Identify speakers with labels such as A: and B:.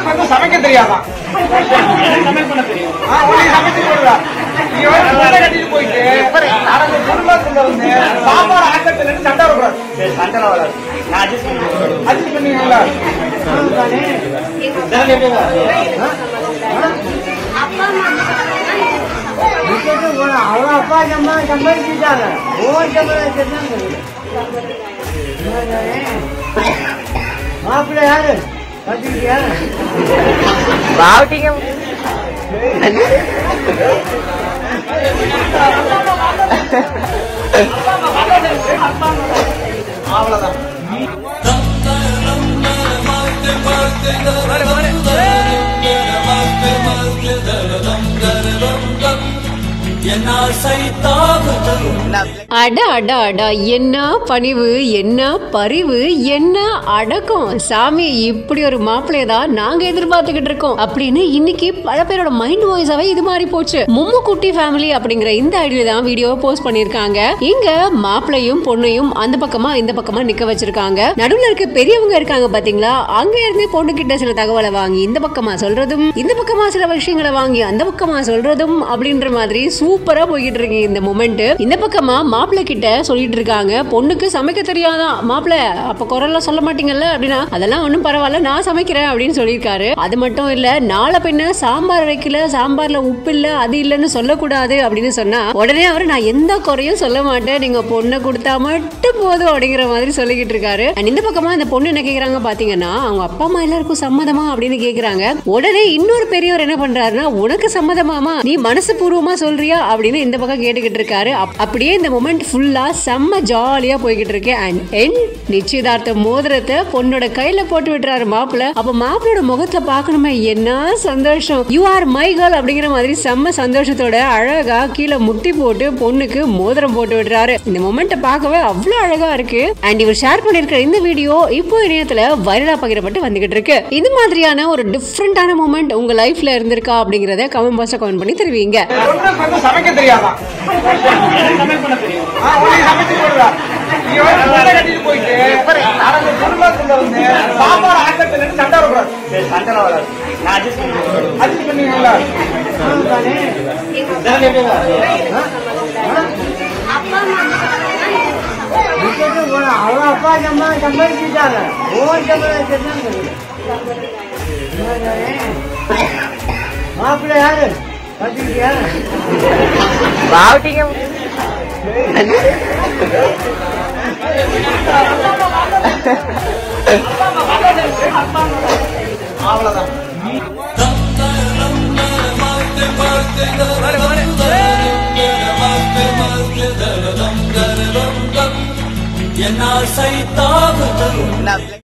A: பொண்ணுக்கு வந்து சமைக்க தெரியாதான்
B: சமையல் பண்ண தெரியும்
A: ஆ, உன்னை சமைச்சு போடுறா. நீ வந்து பொண்ணை கட்டிட்டு போயிட்டு, அந்த குடும்பத்துல வந்து சாப்பாடு ஆக்கத்துல இருந்து சண்டை வரக்கூடாது.
B: சரி சண்டை வராது நான் அட்ஜஸ்ட் பண்ணி கொடுக்குறேன்.
A: adjust பண்ணுவீங்களா?
B: இதெல்லாம் எப்படி வரும்?
C: அவங்க அப்பா சம்பா சம்பாதிச்சுட்டாங்க ஓ சம்பாதிச்சு மாப்பிள்ளை யாரு பாத்துக்கிட்டியா
D: அட அட அட என்ன பணிவு என்ன பரிவு என்ன அடக்கம் சாமி இப்படி ஒரு மாப்பிள்ளைய தான் நாங்க எதிர்பார்த்துக்கிட்டு இருக்கோம் அப்படின்னு இன்னைக்கு பல பேரோட மைண்ட் வாய்ஸாவே இது மாதிரி போச்சு மும்மு குட்டி ஃபேமிலி அப்படிங்கிற இந்த ஐடியில தான் வீடியோவை போஸ்ட் பண்ணிருக்காங்க இங்க மாப்பிள்ளையும் பொண்ணையும் அந்த பக்கமா இந்த பக்கமா நிக்க வச்சிருக்காங்க நடுவுல இருக்க பெரியவங்க இருக்காங்க பாத்தீங்களா அங்க இருந்து பொண்ணு கிட்ட சில தகவலை வாங்கி இந்த பக்கமா சொல்றதும் இந்த பக்கமா சில விஷயங்களை வாங்கி அந்த பக்கமா சொல்றதும் அப்படின்ற மாதிரி சூப்பரா போய்கிட்டு இருக்கு இந்த மொமெண்ட் இந்த பக்கமா மாப்பிள்ளை கிட்ட சொல்லிட்டு இருக்காங்க பொண்ணுக்கு சமைக்க தெரியாதான் மாப்பிள்ளை அப்ப குரல்லாம் சொல்ல மாட்டீங்கல்ல அப்படின்னா அதெல்லாம் ஒண்ணும் பரவாயில்ல நான் சமைக்கிறேன் அப்படின்னு சொல்லியிருக்காரு அது மட்டும் இல்ல நாளை பின்ன சாம்பார் வைக்கல சாம்பார்ல உப்பு இல்ல அது இல்லைன்னு சொல்லக்கூடாது அப்படின்னு சொன்னா உடனே அவர் நான் எந்த குறையும் சொல்ல மாட்டேன் நீங்க பொண்ணை கொடுத்தா மட்டும் போதும் அப்படிங்கிற மாதிரி சொல்லிக்கிட்டு இருக்காரு And இந்த பக்கமா இந்த பொண்ணு என்ன கேக்குறாங்க பாத்தீங்கன்னா அவங்க அப்பா அம்மா எல்லாருக்கும் சம்மதமா அப்படின்னு கேக்குறாங்க உடனே இன்னொரு பெரியவர் என்ன பண்றாருன்னா உனக்கு சம்மதமாமா நீ மனசு பூர்வமா சொல்றியா அப்படின்னு இந்த பக்கம் கேட்டுக்கிட்டு இருக்காரு அப்- அப்படியே இந்த மொமெண்ட் ஃபுல்லா செம்ம ஜாலியா போய்கிட்டு இருக்கு அண்ட் என் நிச்சயதார்த்த மோதிரத்தை பொண்ணோட கையில போட்டு விட்டுறாரு மாப்பிள்ள அப்ப மாப்பிளோட முகத்துல பாக்கணுமே என்ன சந்தோஷம் யூ ஆர் மை கேர்ள் அப்படிங்கிற மாதிரி செம்ம சந்தோஷத்தோட அழகா கீழே முட்டி போட்டு பொண்ணுக்கு மோதிரம் போட்டு விடுறாரு இந்த மொமெண்ட்டை பார்க்கவே அவ்வளவு அழகா இருக்கு அண்ட் இவர் ஷேர் பண்ணிருக்கிற இந்த வீடியோ இப்போ இணையத்துல வைரலா பகிரப்பட்டு வந்துகிட்டு இருக்கு இது மாதிரியான ஒரு டிஃப்ரெண்டான மொமெண்ட் உங்க லைஃப்ல இருந்திருக்கா அப்படிங்கறத கமெண்ட் பாக்ஸ்ல கமெண்ட் பண்ணி தருவீங்க
A: பொண்ணுக்கு வந்து சமைக்க தெரியாதான்
B: சமையல் பண்ண தெரியும்
A: ஆ, உன்னை சமைச்சு போடுறா. நீ வந்து பொண்ணை கட்டிட்டு போயிட்டு, அந்த குடும்பத்துல வந்து சாப்பாடு ஆக்கத்துல இருந்து சண்டை வரக்கூடாது.
B: சரி சண்டை வராது நான் அட்ஜஸ்ட் பண்ணி கொடுக்குறேன்.
A: adjust பண்ணுவீங்களா?
B: இதெல்லாம் எப்படி வரும்?
C: அவங்க அப்பா சம்பா சம்பாதிச்சுட்டாங்க ஓ சம்பாதிச்சு மாப்பிள்ளை யாரு பாத்துக்கிட்டியா
E: என்னால் சைத்தாக